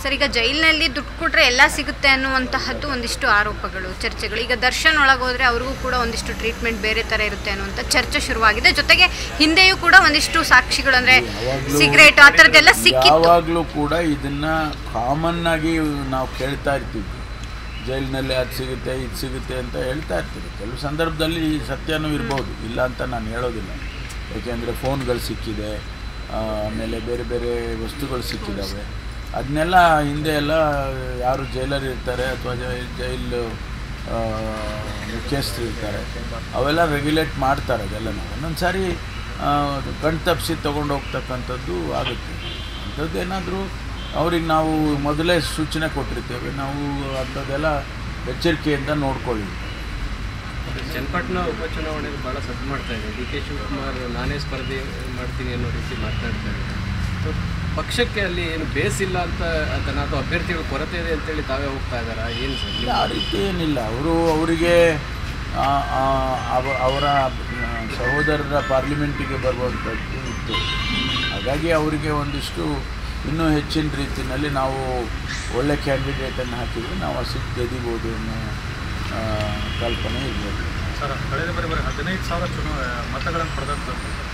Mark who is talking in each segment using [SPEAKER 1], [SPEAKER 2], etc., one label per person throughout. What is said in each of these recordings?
[SPEAKER 1] sir ಈಗ ಜೈಲಿನಲ್ಲಿ ದುಡ್ಡು ಕೊಟ್ಟರೆ ಎಲ್ಲ ಸಿಗುತ್ತೆ ಅನ್ನುವಂತಹದ್ದು ಒಂದಿಷ್ಟು ಆರೋಪಗಳು ಚರ್ಚೆಗಳು ಈಗ ದರ್ಶನ್ ಒಳಗೋದ್ರೆ ಅವ್ರಿಗೂ ಕೂಡ ಒಂದಿಷ್ಟು ಟ್ರೀಟ್ಮೆಂಟ್ ಬೇರೆ ಥರ ಇರುತ್ತೆ ಅನ್ನುವಂಥ ಚರ್ಚೆ ಶುರುವಾಗಿದೆ ಜೊತೆಗೆ ಹಿಂದೆಯೂ ಕೂಡ ಒಂದಿಷ್ಟು ಸಾಕ್ಷಿಗಳು ಅಂದರೆ ಸಿಗರೇಟ್ ಆ ಥರದ್ದೆಲ್ಲ ಸಿಕ್ಕಿತ್ತು
[SPEAKER 2] ಯಾವಾಗಲೂ ಕೂಡ ಇದನ್ನ ಕಾಮನ್ ಆಗಿ ನಾವು ಕೇಳ್ತಾ ಇರ್ತೀವಿ ಜೈಲಿನಲ್ಲಿ ಅದು ಸಿಗುತ್ತೆ ಇದು ಸಿಗುತ್ತೆ ಅಂತ ಹೇಳ್ತಾ ಇರ್ತೀವಿ ಕೆಲವು ಸಂದರ್ಭದಲ್ಲಿ ಸತ್ಯನೂ ಇರ್ಬೋದು ಇಲ್ಲ ಅಂತ ನಾನು ಹೇಳೋದಿಲ್ಲ ಏಕೆಂದರೆ ಫೋನ್ಗಳು ಸಿಕ್ಕಿದೆ ಆ, ಆಮೇಲೆ ಬೇರೆ ಬೇರೆ ವಸ್ತುಗಳು ಸಿಕ್ಕಿದ್ದಾವೆ ಅದನ್ನೆಲ್ಲ ಹಿಂದೆ ಎಲ್ಲ ಯಾರು ಜೈಲರ್ ಇರ್ತಾರೆ ಅಥವಾ ಜೈಲು ಆ, ಮುಖ್ಯಸ್ಥರು ಇರ್ತಾರೆ ಅವೆಲ್ಲ ರೆಗ್ಯುಲೇಟ್ ಮಾಡ್ತಾರೆ ಅದೆಲ್ಲ ಒಂದೊಂದು ಸಾರಿ ಕಣ್ ತಪ್ಪಿಸಿ ತೊಗೊಂಡು ಹೋಗ್ತಕ್ಕಂಥದ್ದು ಆಗುತ್ತೆ ಅಂಥದ್ದೇನಾದರೂ ಅವ್ರಿಗೆ ನಾವು ಮೊದಲೇ ಸೂಚನೆ ಕೊಟ್ಟಿರ್ತೇವೆ ನಾವು ಅಂಥದ್ದೆಲ್ಲ ಎಚ್ಚರಿಕೆಯಿಂದ ನೋಡ್ಕೊಳ್ಳಿ
[SPEAKER 3] ಚನ್ನಪಟ್ಟಣ ಉಪಚುನಾವಣೆಗೆ ಭಾಳ ಸದ್ದು ಮಾಡ್ತಾ ಇದೆ ಡಿ ಕೆ ಶಿವಕುಮಾರ್ ನಾನೇ ಸ್ಪರ್ಧೆ ಮಾಡ್ತೀನಿ ಅನ್ನೋ ರೀತಿ ಮಾತನಾಡ್ತಾ ಇದ್ದಾರೆ ಸೊ ಪಕ್ಷಕ್ಕೆ ಅಲ್ಲಿ ಏನು ಬೇಸ್ ಇಲ್ಲ ಅಂತ ಅದನ್ನ ಅಥವಾ ಅಭ್ಯರ್ಥಿಗಳ ಕೊರತೆ ಇದೆ ಅಂತೇಳಿ ತಾವೇ ಹೋಗ್ತಾ ಇದ್ದಾರಾ ಏನು ಸರ್
[SPEAKER 2] ಇಲ್ಲ ಆ ರೀತಿ ಏನಿಲ್ಲ ಅವರು ಅವರಿಗೆ ಆ, ಆ, ಅವ- ಅವರ ಆ, ಸಹೋದರರ ಪಾರ್ಲಿಮೆಂಟಿಗೆ ಬರುವಂಥದ್ದು ಇತ್ತು ಹಾಗಾಗಿ ಅವರಿಗೆ ಒಂದಿಷ್ಟು ಇನ್ನೂ ಹೆಚ್ಚಿನ ರೀತಿಯಲ್ಲಿ ನಾವು ಒಳ್ಳೆ ಕ್ಯಾಂಡಿಡೇಟನ್ನು ಹಾಕಿದರೆ ನಾವು ಆ ಸೀಟ್ ಗೆದಿಬೋದು ಅನ್ನೋ ಆ, ಕಲ್ಪನೆ ಇರ್ಬೋದು
[SPEAKER 4] ಸರ್ ಕಳೆದ ಬಾರಿ ಬರೀ ಹದಿನೈದು ಸಾವಿರ ಚುನಾವ ಮತಗಳನ್ನು ಪಡೆದಂಥ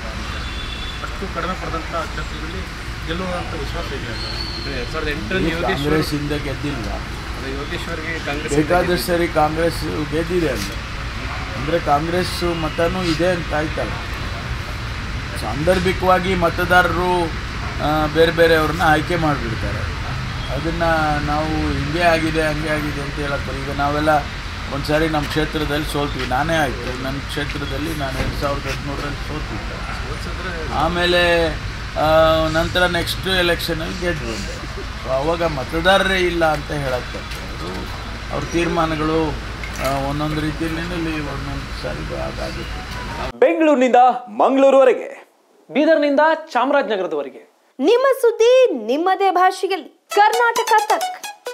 [SPEAKER 4] ಅಷ್ಟು ಕಡಿಮೆ ಪಡೆದಂಥ ಅಭ್ಯರ್ಥಿಗಳಲ್ಲಿ ಗೆಲ್ಲುವಂಥ ವಿಶ್ವಾಸ ಇದೆ ಸರ್
[SPEAKER 3] ಎರಡು ಸಾವಿರದ ಎಂಟರಲ್ಲಿ ಯೋಗೇಶ್ವರ್
[SPEAKER 2] ಕಾಂಗ್ರೆಸ್ಸಿಂದ ಗೆದ್ದಿಲ್ವಾ
[SPEAKER 3] ಅದು ಯೋಗೇಶ್ವರ್ಗೆ ಕಾಂಗ್ರೆಸ್
[SPEAKER 2] ಬೇಕಾದಷ್ಟು ಸರಿ ಕಾಂಗ್ರೆಸ್ ಗೆದ್ದಿದೆ ಅಂತ ಅಂದರೆ ಕಾಂಗ್ರೆಸ್ ಮತನೂ ಇದೆ ಅಂತ ಆಯ್ತಲ್ಲ ಸಾಂದರ್ಭಿಕವಾಗಿ ಮತದಾರರು ಆ, ಬೇರೆ ಬೇರೆಯವ್ರನ್ನ ಆಯ್ಕೆ ಮಾಡಿಬಿಡ್ತಾರೆ ಅದನ್ನು ನಾವು ಹಿಂಗೆ ಆಗಿದೆ ಹಂಗೆ ಆಗಿದೆ ಅಂತ ಹೇಳಕ್ಕೆ ಈಗ ನಾವೆಲ್ಲ ಒಂದು ಸಾರಿ ನಮ್ಮ ಕ್ಷೇತ್ರದಲ್ಲಿ ಸೋಲ್ತೀವಿ ನಾನೇ ಆಯಿತು ನನ್ನ ಕ್ಷೇತ್ರದಲ್ಲಿ ನಾನು ಎರಡು ಸಾವಿರದ ಹದಿಮೂರರಲ್ಲಿ ಸೋತಿದ್ದೆ ಆಮೇಲೆ ಆ, ನಂತರ ನೆಕ್ಸ್ಟ್ ಎಲೆಕ್ಷನಲ್ಲಿ ಗೆದ್ದು ಬಂದೆ ಸೊ ಅವಾಗ ಮತದಾರರೇ ಇಲ್ಲ ಅಂತ ಹೇಳಕ್ಕೆ ಅವರು ಅವ್ರ ತೀರ್ಮಾನಗಳು ಆ, ಒಂದೊಂದು ರೀತಿಯಲ್ಲಿ ಒಂದೊಂದು ಸಾರಿ ಆಗುತ್ತೆ
[SPEAKER 5] ಬೆಂಗಳೂರಿನಿಂದ ಮಂಗಳೂರುವರೆಗೆ ಬೀದರ್ನಿಂದ ಚಾಮರಾಜನಗರದವರೆಗೆ
[SPEAKER 6] ನಿಮ್ಮ ಸುದ್ದಿ ನಿಮ್ಮದೇ ಭಾಷೆಯಲ್ಲಿ ಕರ್ನಾಟಕ ತಕ್